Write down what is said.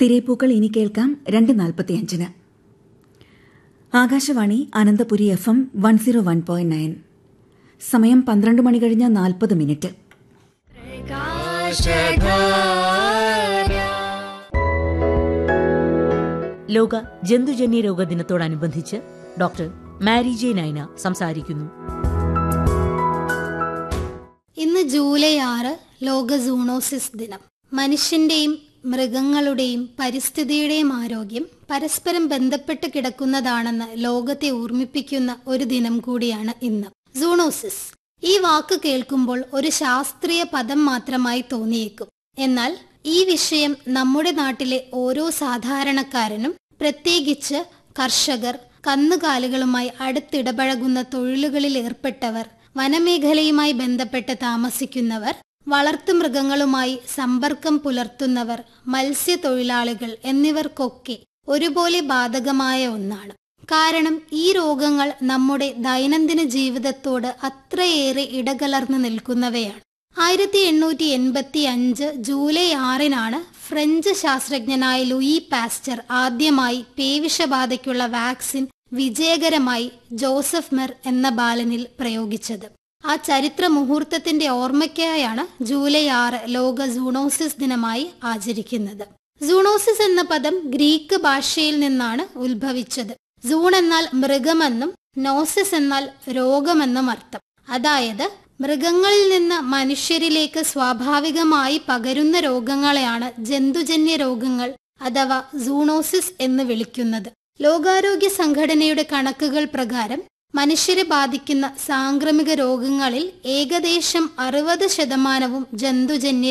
തിരേപ്പൂക്കൾ ഇനി കേൾക്കാം രണ്ട് നാൽപ്പത്തിയഞ്ചിന് Akashvani Ananthapuri F M one zero one point nine സമയം പന്ത്രണ്ട് മണി കഴിഞ്ഞ് നാൽപ്പത് മിനിറ്റ് ലോക ജന്തുജന്യ രോഗ ദിനത്തോടനുബന്ധിച്ച് ഡോക്ടർ മാരി ജെ നൈന സംസാരിക്കുന്നു ഇന്ന് ജൂലൈ ആറ് ലോക സൂണോസിസ് ദിനം മനുഷ്യന്റെയും മൃഗങ്ങളുടെയും പരിസ്ഥിതിയുടെയും ആരോഗ്യം പരസ്പരം ബന്ധപ്പെട്ട് കിടക്കുന്നതാണെന്ന് ലോകത്തെ ഓർമ്മിപ്പിക്കുന്ന ഒരു ദിനം കൂടിയാണ് ഇന്ന് സൂണോസിസ് ഈ വാക്ക് കേൾക്കുമ്പോൾ ഒരു ശാസ്ത്രീയ പദം മാത്രമായി തോന്നിയേക്കും എന്നാൽ ഈ വിഷയം നമ്മുടെ നാട്ടിലെ ഓരോ സാധാരണക്കാരനും പ്രത്യേകിച്ച് കർഷകർ കന്നുകാലികളുമായി അടുത്തിടപഴകുന്ന തൊഴിലുകളിൽ ഏർപ്പെട്ടവർ വനമേഖലയുമായി ബന്ധപ്പെട്ട് താമസിക്കുന്നവർ വളർത്തുമൃഗങ്ങളുമായി സമ്പർക്കം പുലർത്തുന്നവർ മത്സ്യത്തൊഴിലാളികൾ എന്നിവർക്കൊക്കെ ഒരുപോലെ ബാധകമായ ഒന്നാണ് കാരണം ഈ രോഗങ്ങൾ നമ്മുടെ ദൈനംദിന ജീവിതത്തോട് അത്രയേറെ ഇടകലർന്നു നിൽക്കുന്നവയാണ് ആയിരത്തി എണ്ണൂറ്റി എൺപത്തി അഞ്ച് ജൂലൈ ആറിനാണ് ഫ്രഞ്ച് ശാസ്ത്രജ്ഞനായ ലൂയി പാസ്റ്റർ ആദ്യമായി പേവിഷബാധയ്ക്കുള്ള വാക്സിൻ വിജയകരമായി ജോസഫ് മെർ എന്ന ബാലനിൽ പ്രയോഗിച്ചത് ആ ചരിത്ര മുഹൂർത്തത്തിന്റെ ഓർമ്മയ്ക്കായാണ് ജൂലൈ ആറ് ലോക സൂണോസിസ് ദിനമായി ആചരിക്കുന്നത് സൂണോസിസ് എന്ന പദം ഗ്രീക്ക് ഭാഷയിൽ നിന്നാണ് ഉത്ഭവിച്ചത് സൂൺ എന്നാൽ മൃഗമെന്നും നോസിസ് എന്നാൽ രോഗമെന്നും അർത്ഥം അതായത് മൃഗങ്ങളിൽ നിന്ന് മനുഷ്യരിലേക്ക് സ്വാഭാവികമായി പകരുന്ന രോഗങ്ങളെയാണ് ജന്തുജന്യ രോഗങ്ങൾ അഥവാ സൂണോസിസ് എന്ന് വിളിക്കുന്നത് ലോകാരോഗ്യ സംഘടനയുടെ കണക്കുകൾ പ്രകാരം മനുഷ്യരെ ബാധിക്കുന്ന സാംക്രമിക രോഗങ്ങളിൽ ഏകദേശം അറുപത് ശതമാനവും ജന്തുജന്യ